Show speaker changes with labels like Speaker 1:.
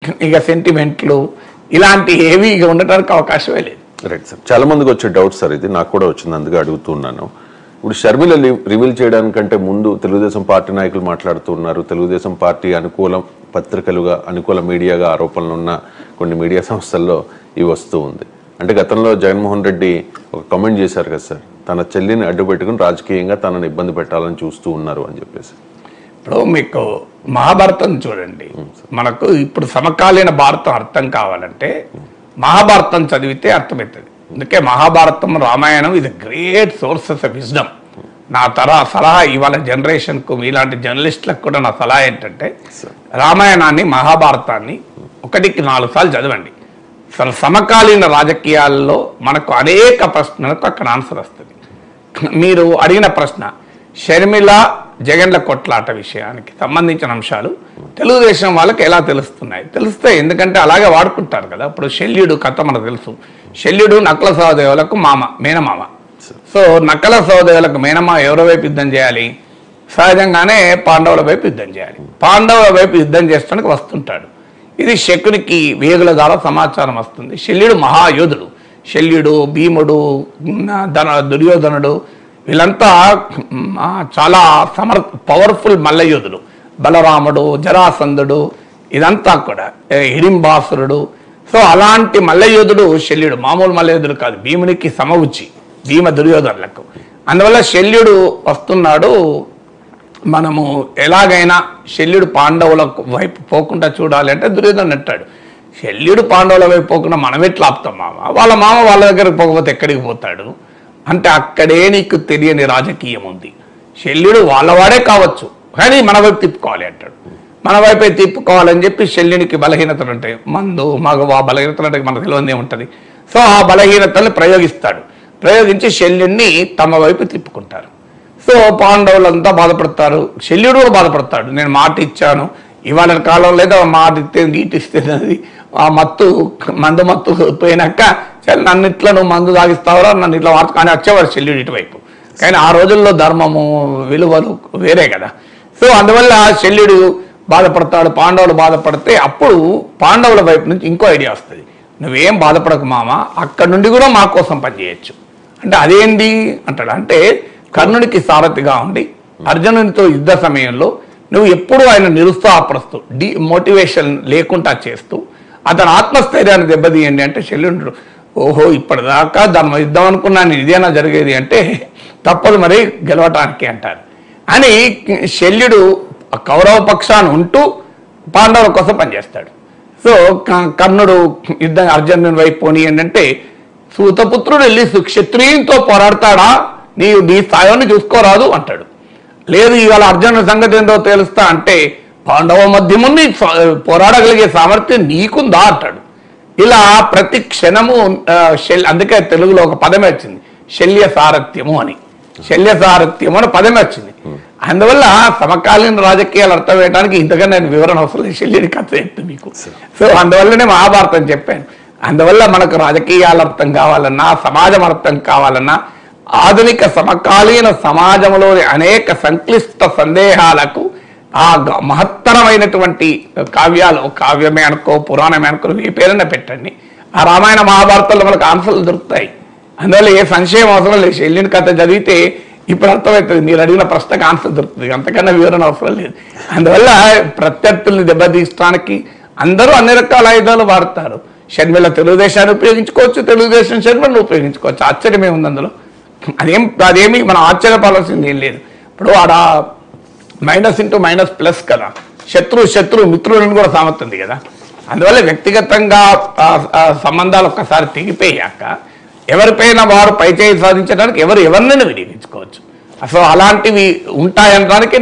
Speaker 1: ఇక సెంటిమెంట్లు ఇలాంటి ఏవి ఇక ఉండటానికి అవకాశమే లేదు
Speaker 2: రైట్ సార్ చాలా మందికి వచ్చే డౌట్ సార్ ఇది నాకు కూడా వచ్చింది అందుకే అడుగుతున్నాను ఇప్పుడు షర్మిల లి- రివీల్ చేయడానికంటే ముందు తెలుగుదేశం పార్టీ నాయకులు మాట్లాడుతున్నారు తెలుగుదేశం పార్టీ అనుకూల పత్రికలుగా అనుకూల మీడియాగా ఆరోపణలు ఉన్న కొన్ని మీడియా సంస్థల్లో ఇవి వస్తూ ఉంది అంటే గతంలో జగన్మోహన్ రెడ్డి ఒక కమెంట్ చేశారు కదా సార్ తన చెల్లిని అడ్డు పెట్టుకుని రాజకీయంగా తనని ఇబ్బంది పెట్టాలని చూస్తూ ఉన్నారు అని చెప్పేసి
Speaker 1: ఇప్పుడు మీకు మహాభారతం చూడండి మనకు ఇప్పుడు సమకాలీన భారతం అర్థం కావాలంటే మహాభారతం చదివితే అర్థమవుతుంది అందుకే మహాభారతం రామాయణం ఇది గ్రేట్ సోర్సెస్ ఆఫ్ విజ్డమ్ నా తర సలహా ఇవాళ జనరేషన్కు మీలాంటి జర్నలిస్టులకు కూడా నా సలహా ఏంటంటే రామాయణాన్ని మహాభారతాన్ని ఒకటికి నాలుగు సార్లు చదవండి అసలు సమకాలీన రాజకీయాల్లో మనకు అనేక ప్రశ్నలకు అక్కడ ఆన్సర్ వస్తుంది మీరు అడిగిన ప్రశ్న షర్మిల జగన్ల కొట్లాట విషయానికి సంబంధించిన అంశాలు తెలుగుదేశం వాళ్ళకి ఎలా తెలుస్తున్నాయి తెలుస్తాయి ఎందుకంటే అలాగే వాడుకుంటారు కదా ఇప్పుడు శల్యుడు కథ మనకు తెలుసు శల్యుడు నక్కల సహోదయులకు మామ మేనమామ సో నక్కల సహోదయులకు మేనమామ ఎవరి వైపు యుద్ధం చేయాలి సహజంగానే పాండవుల వైపు యుద్ధం చేయాలి పాండవుల వైపు యుద్ధం చేసడానికి వస్తుంటాడు ఇది శకునికి వేగుల ద్వారా సమాచారం వస్తుంది శల్యుడు మహాయోధుడు శల్యుడు భీముడు ధన దుర్యోధనుడు వీళ్ళంతా మ్, ఆ, చాలా సమర్ పవర్ఫుల్ మల్లయోధులు బలరాముడు జరాసంధుడు ఇదంతా కూడా ఏ, హిడింబాసురుడు సో అలాంటి మల్లయోధుడు శల్యుడు మామూలు మల్లయోధుడు కాదు భీమునికి సమవుచి భీమ దుర్యోధనులకు అందువల్ల శల్యుడు వస్తున్నాడు మనము ఎలాగైనా శల్యుడు పాండవుల వైపు పోకుండా చూడాలి అంటే దుర్యోధన నెట్టాడు శల్యుడు పాండవుల వైపు పోకుండా మనం ఎట్లా ఆపుతాం మామ వాళ్ళ మామ వాళ్ళ దగ్గరికి పోకపోతే ఎక్కడికి పోతాడు అంటే అక్కడే నీకు తెలియని రాజకీయం ఉంది శల్యుడు వాళ్ళవాడే కావచ్చు కానీ మన వైపు తిప్పుకోవాలి అంటాడు మన వైపే తిప్పుకోవాలని చెప్పి శల్యునికి బలహీనతలు ఉంటాయి మందు మగవా బలహీనతలు అంటే మనకు తెలియదు ఏముంటుంది సో ఆ బలహీనతల్ని ప్రయోగిస్తాడు ప్రయోగించి శల్యుణ్ణి తమ వైపు తిప్పుకుంటారు సో పాండవులంతా బాధపడతారు శల్యుడు కూడా బాధపడతాడు నేను మాట ఇచ్చాను ఇవాళ కాలంలో ఏదో మాట ఇస్తే నీటి ఇస్తే అది ఆ మత్తు మందు మత్తు పోయినాక సరే నన్ను ఇట్లా నువ్వు మందు తాగిస్తావురా నన్ను ఇట్లా వార్త కానీ వచ్చేవాడు శల్యుడు ఇటువైపు కానీ ఆ రోజుల్లో ధర్మము విలువలు వేరే కదా సో అందువల్ల శల్యుడు బాధపడతాడు పాండవులు బాధపడితే అప్పుడు పాండవుల వైపు నుంచి ఇంకో ఐడియా వస్తుంది నువ్వేం బాధపడకు మామ అక్కడ నుండి కూడా మా కోసం పనిచేయచ్చు అంటే అదేంటి అంటాడు అంటే కర్ణునికి సారథిగా ఉండి అర్జునునితో యుద్ధ సమయంలో నువ్వు ఎప్పుడు ఆయన నిరుత్సాహపరుస్తూ డి మోటివేషన్ లేకుండా చేస్తూ అతని ఆత్మస్థైర్యాన్ని దెబ్బతీయండి అంటే శల్యుడు ఓహో ఇప్పటిదాకా దాని యుద్ధం అనుకున్నాను ఇదేనా జరిగేది అంటే తప్పదు మరి గెలవటానికి అంటారు అని శల్యుడు ఆ కౌరవ పక్షాన్ని ఉంటూ పాండవుల కోసం పనిచేస్తాడు సో క- కర్ణుడు యుద్ధం అర్జునుని వైపు పోనీ ఏంటంటే సూతపుత్రుడు వెళ్ళి సు- క్షత్రియునితో పోరాడతాడా నీ నీ స్థాయిని చూసుకోరాదు అంటాడు లేదు ఇవాళ అర్జునుడి సంగతి ఏంటో తెలుస్తా అంటే పాండవ మధ్యముని స- పోరాడగలిగే సామర్థ్యం నీకుందా అంటాడు ఇలా ప్రతి క్షణము ఆ, శల్ అందుకే తెలుగులో ఒక పదమే వచ్చింది శల్య సారథ్యము అని శల్య సారథ్యము అని పదమే వచ్చింది అందువల్ల సమకాలీన రాజకీయాలు అర్థమయ్యడానికి ఇంతకన్నా నేను వివరణ అవసరం లేదు శల్యుడి కథ చెప్తే మీకు సో అందువల్లనే మహాభారతం చెప్పాను అందువల్ల మనకు రాజకీయాలు అర్థం కావాలన్నా సమాజం అర్థం కావాలన్నా ఆధునిక సమకాలీన సమాజంలోని అనేక సంక్లిష్ట సందేహాలకు ఆ గ- మహత్తరమైనటువంటి కావ్యాలు కావ్యమే అనుకో పురాణమే అనుకో ఏ పేరైనా పెట్టండి ఆ రామాయణ మహాభారతాల్లో మనకు ఆన్సర్లు దొరుకుతాయి అందువల్ల ఏ సంశయం అవసరం లేదు శల్యుని కథ చదివితే ఇప్పుడు అర్థమవుతుంది మీరు అడిగిన ప్రశ్నకు ఆన్సర్ దొరుకుతుంది అంతకన్నా వివరణ అవసరం లేదు అందువల్ల ప్రత్యర్థుల్ని దెబ్బతీయడానికి అందరూ అన్ని రకాల ఆయుధాలు వాడతారు షర్మిల తెలుగుదేశాన్ని ఉపయోగించుకోవచ్చు తెలుగుదేశం షర్మిలను ఉపయోగించుకోవచ్చు ఆశ్చర్యమే ఉంది అందులో అదేం అదేమి మనం ఆశ్చర్యపడాల్సింది ఏం లేదు ఇప్పుడు ఆడ మైనస్ ఇంటూ మైనస్ ప్లస్ కదా శత్రు శత్రు మిత్రులను కూడా సామర్థ్యంది కదా అందువల్ల వ్యక్తిగతంగా ఆ, ఆ సంబంధాలు ఒక్కసారి తెగిపోయాక ఎవరిపైన వారు పైచేయి సాధించడానికి ఎవరు ఎవరినైనా వినియోగించుకోవచ్చు అసలు అలాంటివి ఉంటాయనడానికి